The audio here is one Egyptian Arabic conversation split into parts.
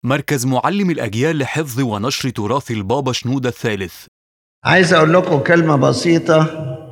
مركز معلم الأجيال لحفظ ونشر تراث البابا شنودة الثالث عايز اقول لكم كلمه بسيطه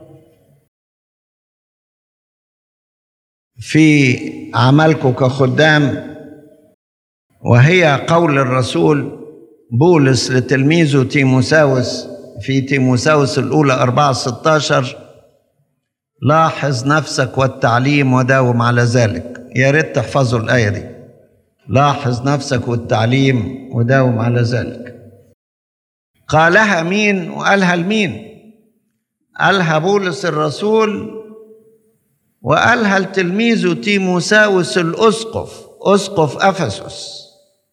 في عملكم كخدام وهي قول الرسول بولس لتلميذه تيموساوس في تيموساوس الأولى 4 16 لاحظ نفسك والتعليم وداوم على ذلك يا ريت تحفظوا الآية دي لاحظ نفسك والتعليم وداوم على ذلك قالها مين وقالها لمين قالها بولس الرسول وقالها لتلميذه تيموساوس الأسقف أسقف أفسس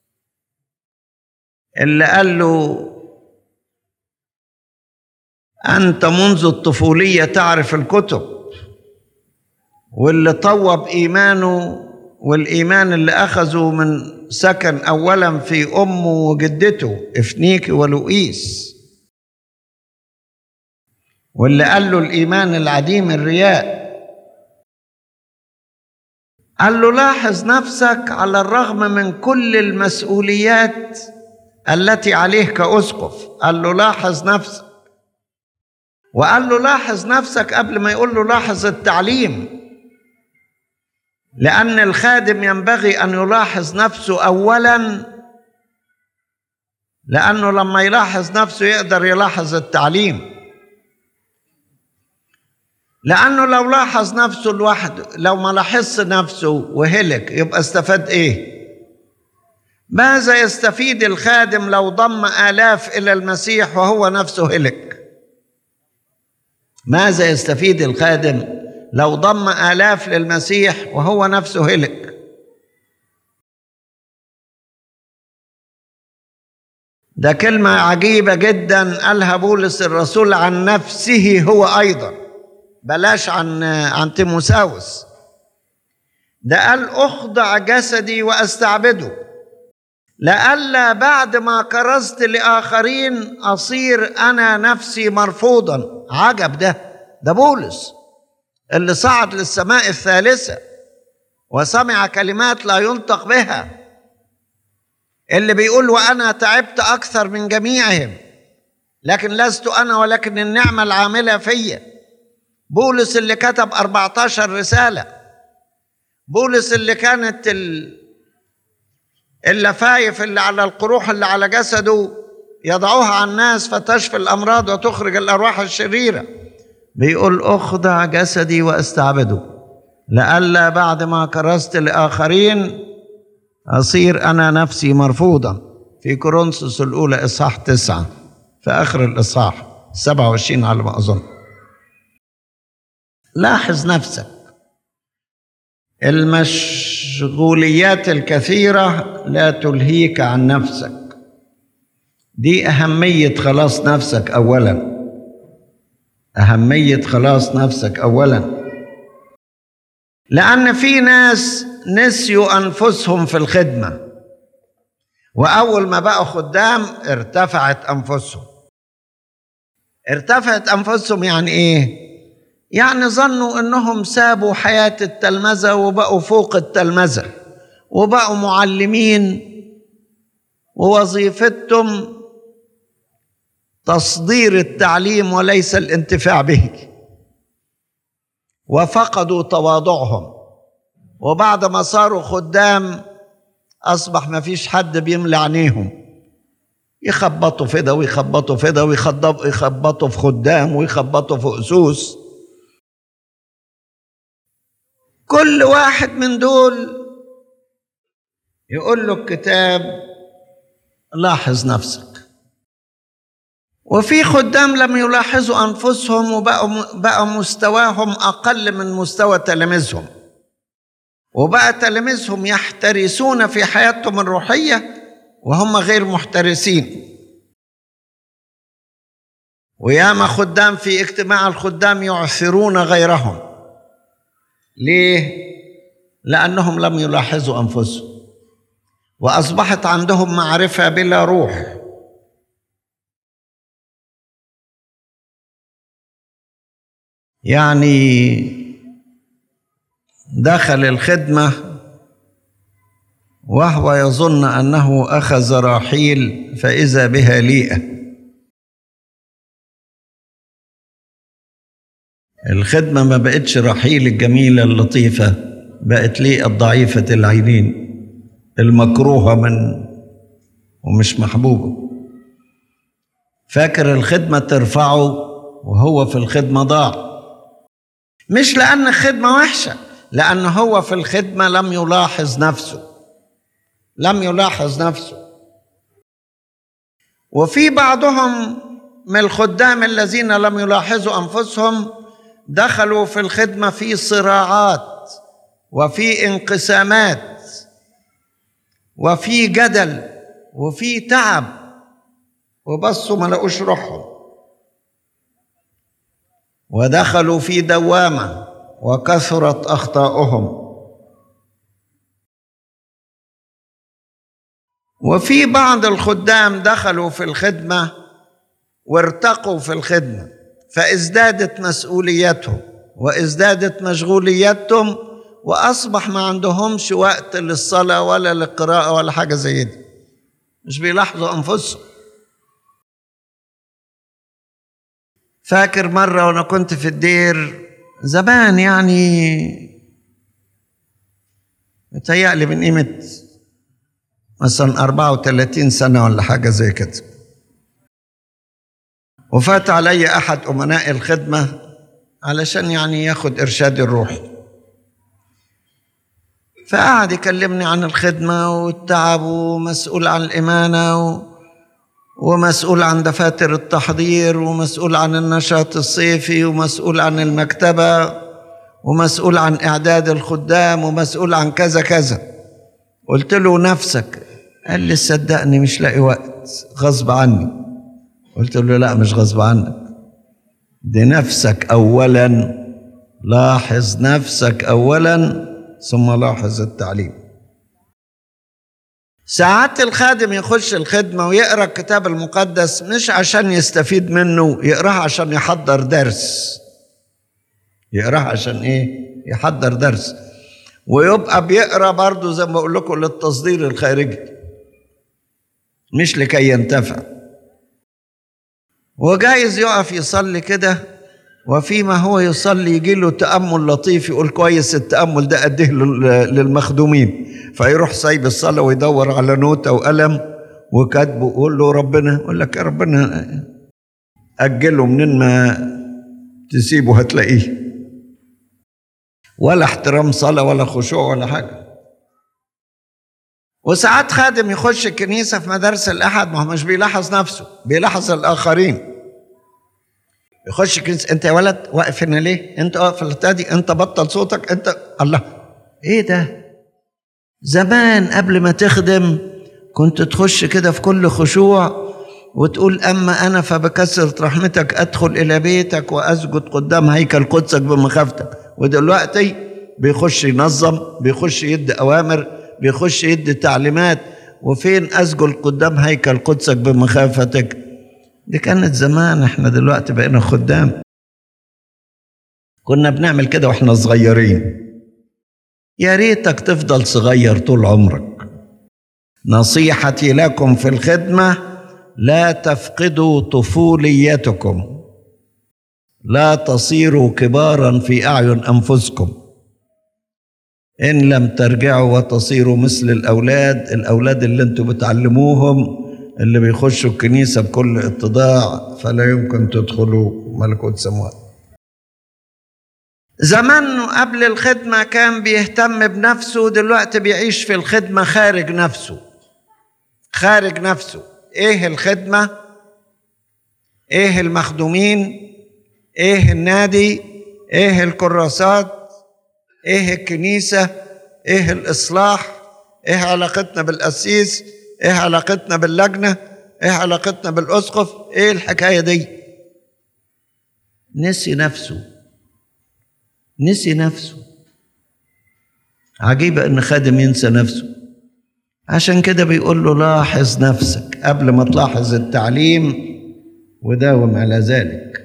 اللي قال له أنت منذ الطفولية تعرف الكتب واللي طوب إيمانه والإيمان اللي أخذه من سكن أولا في أمه وجدته إفنيكي ولوئيس واللي قال له الإيمان العديم الرياء قال له لاحظ نفسك على الرغم من كل المسؤوليات التي عليه كأسقف قال له لاحظ نفسك وقال له لاحظ نفسك قبل ما يقول له لاحظ التعليم لأن الخادم ينبغي أن يلاحظ نفسه أولا لأنه لما يلاحظ نفسه يقدر يلاحظ التعليم لأنه لو لاحظ نفسه لوحده لو ما لاحظش نفسه وهلك يبقى استفاد إيه؟ ماذا يستفيد الخادم لو ضم آلاف إلى المسيح وهو نفسه هلك؟ ماذا يستفيد الخادم لو ضم آلاف للمسيح وهو نفسه هلك؟ ده كلمة عجيبة جدا قالها بولس الرسول عن نفسه هو أيضا بلاش عن عن تيموساوس ده قال اخضع جسدي واستعبده لئلا بعد ما كرزت لاخرين اصير انا نفسي مرفوضا عجب ده ده بولس اللي صعد للسماء الثالثه وسمع كلمات لا ينطق بها اللي بيقول وانا تعبت اكثر من جميعهم لكن لست انا ولكن النعمه العامله فيا بولس اللي كتب 14 رسالة بولس اللي كانت اللفايف اللي على القروح اللي على جسده يضعوها على الناس فتشفي الأمراض وتخرج الأرواح الشريرة بيقول أخضع جسدي وأستعبده لئلا بعد ما كرست لآخرين أصير أنا نفسي مرفوضا في كورنثوس الأولى إصحاح تسعة في آخر الإصحاح 27 على ما أظن لاحظ نفسك المشغوليات الكثيرة لا تلهيك عن نفسك دي أهمية خلاص نفسك أولا أهمية خلاص نفسك أولا لأن في ناس نسيوا أنفسهم في الخدمة وأول ما بقوا خدام ارتفعت أنفسهم ارتفعت أنفسهم يعني إيه؟ يعني ظنوا انهم سابوا حياه التلمذه وبقوا فوق التلمذه وبقوا معلمين ووظيفتهم تصدير التعليم وليس الانتفاع به وفقدوا تواضعهم وبعد ما صاروا خدام اصبح ما فيش حد بيملى عينيهم يخبطوا في ده ويخبطوا في ده ويخبطوا في خدام ويخبطوا في اسوس كل واحد من دول يقول له الكتاب لاحظ نفسك وفي خدام لم يلاحظوا انفسهم وبقوا بقى مستواهم اقل من مستوى تلاميذهم وبقى تلاميذهم يحترسون في حياتهم الروحيه وهم غير محترسين وياما خدام في اجتماع الخدام يعثرون غيرهم ليه لانهم لم يلاحظوا انفسهم واصبحت عندهم معرفه بلا روح يعني دخل الخدمه وهو يظن انه اخذ راحيل فاذا بها ليئه الخدمه ما بقتش رحيل الجميله اللطيفه بقت ليئه الضعيفه العينين المكروهه من ومش محبوبه فاكر الخدمه ترفعه وهو في الخدمه ضاع مش لان الخدمه وحشه لان هو في الخدمه لم يلاحظ نفسه لم يلاحظ نفسه وفي بعضهم من الخدام الذين لم يلاحظوا انفسهم دخلوا في الخدمه في صراعات وفي انقسامات وفي جدل وفي تعب وبصوا ما لقوش روحهم ودخلوا في دوامه وكثرت اخطاؤهم وفي بعض الخدام دخلوا في الخدمه وارتقوا في الخدمه فازدادت مسؤوليتهم وازدادت مشغوليتهم واصبح ما عندهمش وقت للصلاه ولا للقراءه ولا حاجه زي دي مش بيلاحظوا انفسهم فاكر مره وانا كنت في الدير زمان يعني متهيألي من قيمة مثلا 34 سنة ولا حاجة زي كده وفات علي أحد أمناء الخدمة علشان يعني ياخد إرشاد الروح فقعد يكلمني عن الخدمة والتعب ومسؤول عن الإمانة و... ومسؤول عن دفاتر التحضير ومسؤول عن النشاط الصيفي ومسؤول عن المكتبة ومسؤول عن إعداد الخدام ومسؤول عن كذا كذا قلت له نفسك قال لي صدقني مش لاقي وقت غصب عني قلت له لا مش غصب عنك دي نفسك أولا لاحظ نفسك أولا ثم لاحظ التعليم ساعات الخادم يخش الخدمة ويقرأ الكتاب المقدس مش عشان يستفيد منه يقراه عشان يحضر درس يقراه عشان ايه يحضر درس ويبقى بيقرا برضه زي ما بقول لكم للتصدير الخارجي مش لكي ينتفع وجايز يقف يصلي كده وفيما هو يصلي يجي له تأمل لطيف يقول كويس التأمل ده أديه للمخدومين فيروح سايب الصلاة ويدور على نوتة وقلم وكاتبه يقول له ربنا يقول لك يا ربنا أجله منين ما تسيبه هتلاقيه ولا احترام صلاة ولا خشوع ولا حاجة وساعات خادم يخش الكنيسة في مدارس الأحد ما هو مش بيلاحظ نفسه بيلاحظ الآخرين يخش الكنيسة أنت يا ولد واقف هنا ليه؟ أنت واقف التادي أنت بطل صوتك أنت الله إيه ده؟ زمان قبل ما تخدم كنت تخش كده في كل خشوع وتقول أما أنا فبكثرة رحمتك أدخل إلى بيتك وأسجد قدام هيكل قدسك بمخافتك ودلوقتي بيخش ينظم بيخش يدي أوامر بيخش يدي تعليمات وفين أسجد قدام هيكل قدسك بمخافتك دي كانت زمان احنا دلوقتي بقينا خدام كنا بنعمل كده واحنا صغيرين يا ريتك تفضل صغير طول عمرك نصيحتي لكم في الخدمه لا تفقدوا طفوليتكم لا تصيروا كبارا في اعين انفسكم ان لم ترجعوا وتصيروا مثل الاولاد الاولاد اللي انتم بتعلموهم اللي بيخشوا الكنيسه بكل اتضاع فلا يمكن تدخلوا ملكوت سموات زمان قبل الخدمه كان بيهتم بنفسه دلوقتي بيعيش في الخدمه خارج نفسه خارج نفسه ايه الخدمه ايه المخدومين ايه النادي ايه الكراسات ايه الكنيسه ايه الاصلاح ايه علاقتنا بالقسيس ايه علاقتنا باللجنه ايه علاقتنا بالاسقف ايه الحكايه دي نسي نفسه نسي نفسه عجيبه ان خادم ينسى نفسه عشان كده بيقول له لاحظ نفسك قبل ما تلاحظ التعليم وداوم على ذلك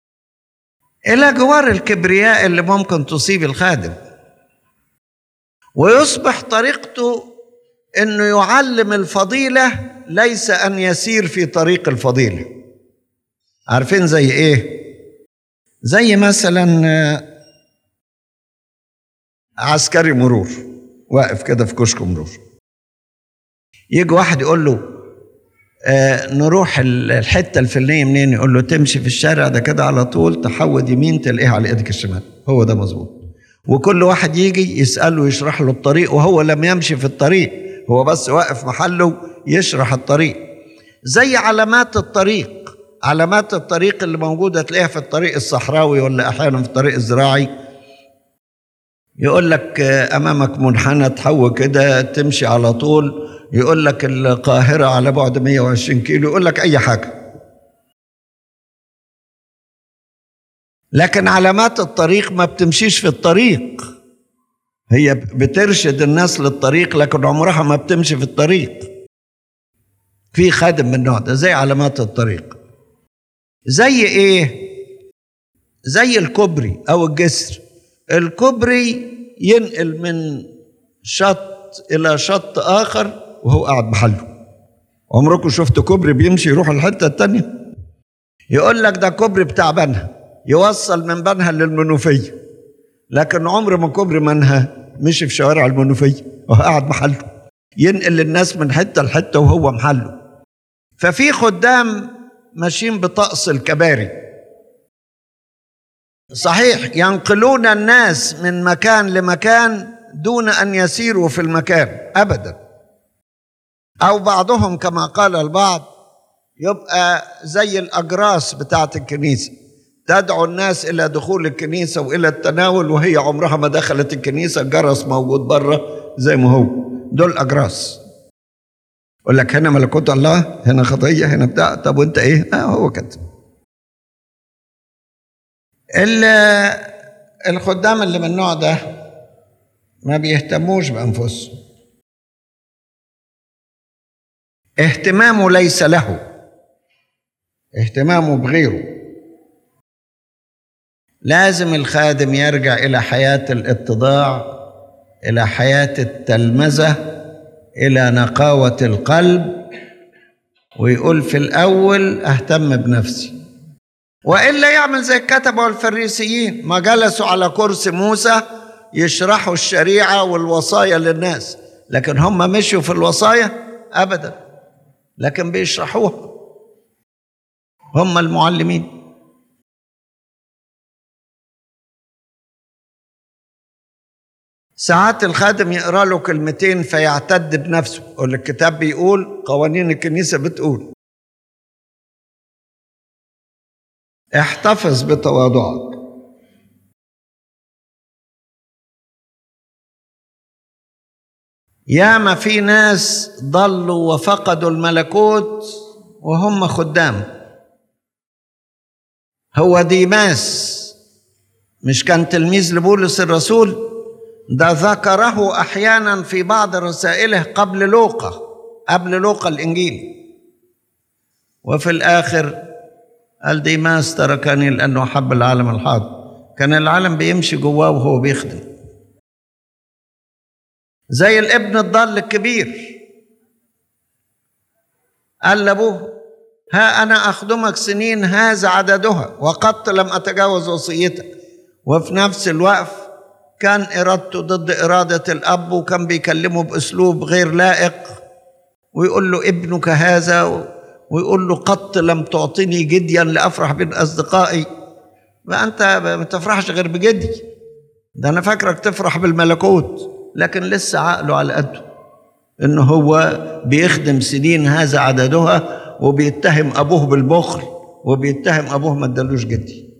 إلى جوار الكبرياء اللي ممكن تصيب الخادم ويصبح طريقته انه يعلم الفضيله ليس ان يسير في طريق الفضيله عارفين زي ايه زي مثلا آه، عسكري مرور واقف كده في كشك مرور يجي واحد يقول له آه نروح ال- الحته الفلانيه منين يقول له تمشي في الشارع ده كده على طول تحود يمين تلاقيها على ايدك الشمال هو ده مظبوط وكل واحد يجي يساله يشرح له الطريق وهو لم يمشي في الطريق هو بس واقف محله يشرح الطريق زي علامات الطريق علامات الطريق اللي موجوده تلاقيها في الطريق الصحراوي ولا احيانا في الطريق الزراعي يقول لك آه، امامك منحنى تحول كده تمشي على طول يقول لك القاهره على بعد 120 كيلو يقول لك اي حاجه لكن علامات الطريق ما بتمشيش في الطريق هي بترشد الناس للطريق لكن عمرها ما بتمشي في الطريق في خادم من النوع ده زي علامات الطريق زي ايه زي الكوبري او الجسر الكوبري ينقل من شط الى شط اخر وهو قاعد محله عمركم شفتوا كوبري بيمشي يروح الحته التانيه يقول لك ده كوبري بتاع بنها يوصل من بنها للمنوفيه لكن عمر ما كوبري منها مشي في شوارع المنوفيه وهو قاعد محله ينقل الناس من حته لحته وهو محله ففي خدام ماشيين بطقس الكباري صحيح ينقلون الناس من مكان لمكان دون ان يسيروا في المكان ابدا او بعضهم كما قال البعض يبقى زي الاجراس بتاعت الكنيسه تدعو الناس الى دخول الكنيسه والى التناول وهي عمرها ما دخلت الكنيسه الجرس موجود بره زي ما هو دول اجراس يقول لك هنا ملكوت الله هنا خطيه هنا بتاع طب وانت ايه؟ اه هو كده ال- الخدام اللي من النوع ده ما بيهتموش بانفسهم اهتمامه ليس له اهتمامه بغيره لازم الخادم يرجع الى حياه الاتضاع الى حياه التلمذه الى نقاوه القلب ويقول في الاول اهتم بنفسي والا يعمل زي الكتبه والفريسيين ما جلسوا على كرسي موسى يشرحوا الشريعه والوصايا للناس لكن هم مشوا في الوصايا ابدا لكن بيشرحوها هم المعلمين ساعات الخادم يقرا له كلمتين فيعتد بنفسه يقول الكتاب بيقول قوانين الكنيسه بتقول احتفظ بتواضعك ياما في ناس ضلوا وفقدوا الملكوت وهم خدام هو ديماس مش كان تلميذ لبولس الرسول ده ذكره احيانا في بعض رسائله قبل لوقا قبل لوقا الانجيل وفي الاخر قال ديماس تركني لانه حب العالم الحاضر كان العالم بيمشي جواه وهو بيخدم زي الابن الضال الكبير قال لابوه ها انا اخدمك سنين هذا عددها وقد لم اتجاوز وصيتك وفي نفس الوقت كان ارادته ضد اراده الاب وكان بيكلمه باسلوب غير لائق ويقول له ابنك هذا ويقول له قط لم تعطني جديا لافرح بين اصدقائي ما انت ما تفرحش غير بجدي ده انا فاكرك تفرح بالملكوت لكن لسه عقله على قده انه هو بيخدم سنين هذا عددها وبيتهم ابوه بالبخل وبيتهم ابوه ما ادالوش جدي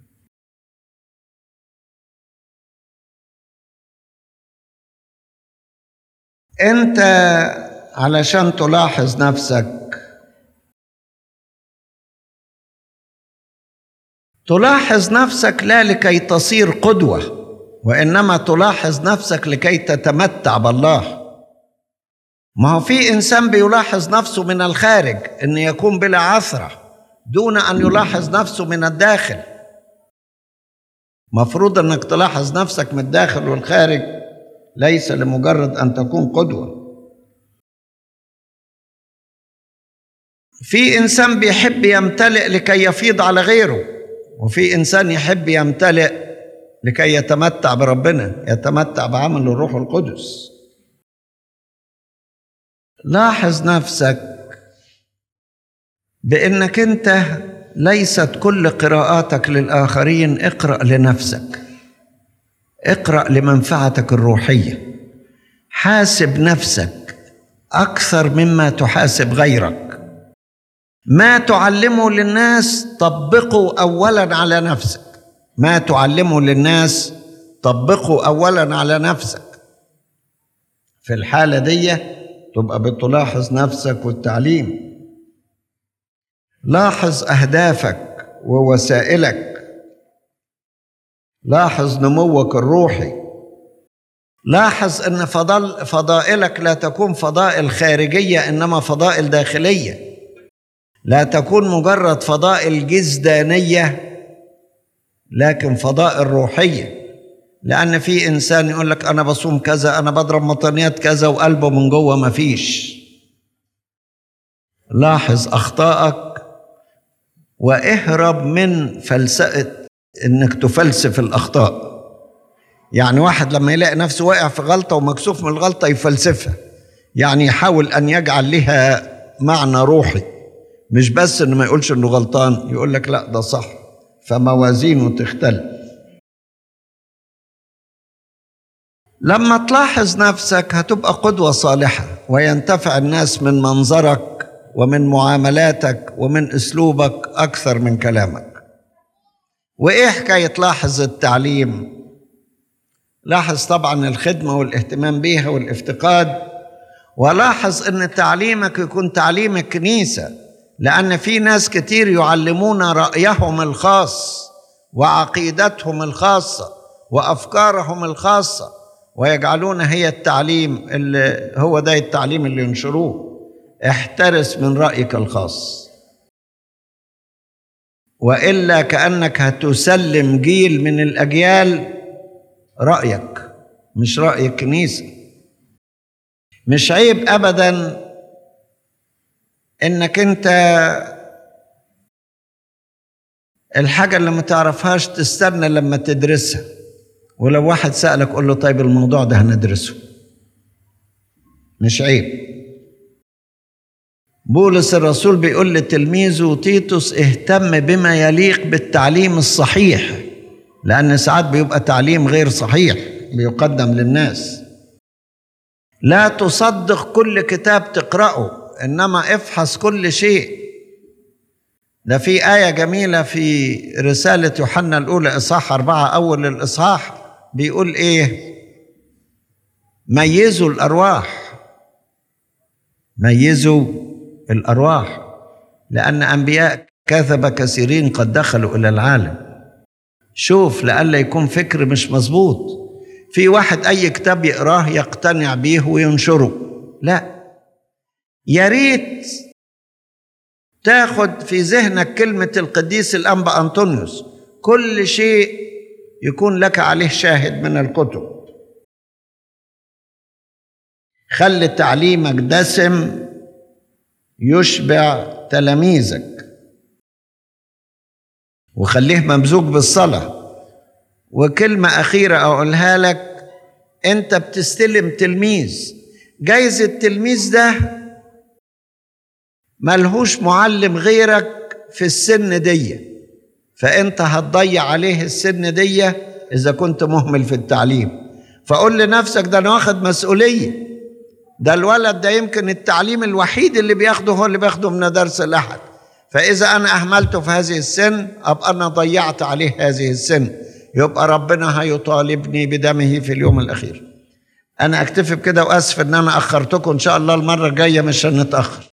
انت علشان تلاحظ نفسك تلاحظ نفسك لا لكي تصير قدوه وانما تلاحظ نفسك لكي تتمتع بالله ما هو في انسان بيلاحظ نفسه من الخارج ان يكون بلا عثره دون ان يلاحظ نفسه من الداخل مفروض انك تلاحظ نفسك من الداخل والخارج ليس لمجرد ان تكون قدوه في انسان بيحب يمتلئ لكي يفيض على غيره وفي انسان يحب يمتلئ لكي يتمتع بربنا يتمتع بعمل الروح القدس لاحظ نفسك بانك انت ليست كل قراءاتك للاخرين اقرا لنفسك اقرا لمنفعتك الروحيه حاسب نفسك اكثر مما تحاسب غيرك ما تعلمه للناس طبقه اولا على نفسك ما تعلمه للناس طبقه اولا على نفسك في الحاله دي تبقى بتلاحظ نفسك والتعليم لاحظ اهدافك ووسائلك لاحظ نموك الروحي لاحظ ان فضل فضائلك لا تكون فضائل خارجيه انما فضائل داخليه لا تكون مجرد فضائل جسدانيه لكن فضائل روحيه لان في انسان يقول لك انا بصوم كذا انا بضرب مطنيات كذا وقلبه من جوه ما فيش لاحظ اخطائك واهرب من فلسفه انك تفلسف الاخطاء يعني واحد لما يلاقي نفسه واقع في غلطه ومكسوف من الغلطه يفلسفها يعني يحاول ان يجعل لها معنى روحي مش بس انه ما يقولش انه غلطان يقول لك لا ده صح فموازينه تختلف لما تلاحظ نفسك هتبقى قدوه صالحه وينتفع الناس من منظرك ومن معاملاتك ومن اسلوبك اكثر من كلامك وايه حكايه لاحظ التعليم لاحظ طبعا الخدمه والاهتمام بيها والافتقاد ولاحظ ان تعليمك يكون تعليم الكنيسه لان في ناس كتير يعلمون رايهم الخاص وعقيدتهم الخاصه وافكارهم الخاصه ويجعلون هي التعليم اللي هو ده التعليم اللي ينشروه احترس من رايك الخاص والا كانك هتسلم جيل من الاجيال رايك مش راي الكنيسه مش عيب ابدا انك انت الحاجه اللي ما تعرفهاش تستنى لما تدرسها ولو واحد سالك قول له طيب الموضوع ده هندرسه مش عيب بولس الرسول بيقول لتلميذه تيتوس اهتم بما يليق بالتعليم الصحيح لأن ساعات بيبقى تعليم غير صحيح بيقدم للناس لا تصدق كل كتاب تقرأه إنما افحص كل شيء ده في آية جميلة في رسالة يوحنا الأولى إصحاح أربعة أول الإصحاح بيقول إيه ميزوا الأرواح ميزوا الارواح لان انبياء كذب كثيرين قد دخلوا الى العالم شوف لئلا يكون فكر مش مظبوط في واحد اي كتاب يقراه يقتنع بيه وينشره لا يا ريت تاخد في ذهنك كلمة القديس الأنبا أنطونيوس كل شيء يكون لك عليه شاهد من الكتب خلي تعليمك دسم يشبع تلاميذك وخليه ممزوج بالصلاة وكلمة أخيرة أقولها لك أنت بتستلم تلميذ جايز التلميذ ده ملهوش معلم غيرك في السن دي فأنت هتضيع عليه السن دي إذا كنت مهمل في التعليم فقول لنفسك ده أنا واخد مسؤولية ده الولد ده يمكن التعليم الوحيد اللي بياخده هو اللي بياخده من درس الأحد فإذا أنا أهملته في هذه السن أبقى أنا ضيعت عليه هذه السن يبقى ربنا هيطالبني بدمه في اليوم الأخير أنا أكتفي بكده وأسف إن أنا أخرتكم إن شاء الله المرة الجاية مش هنتأخر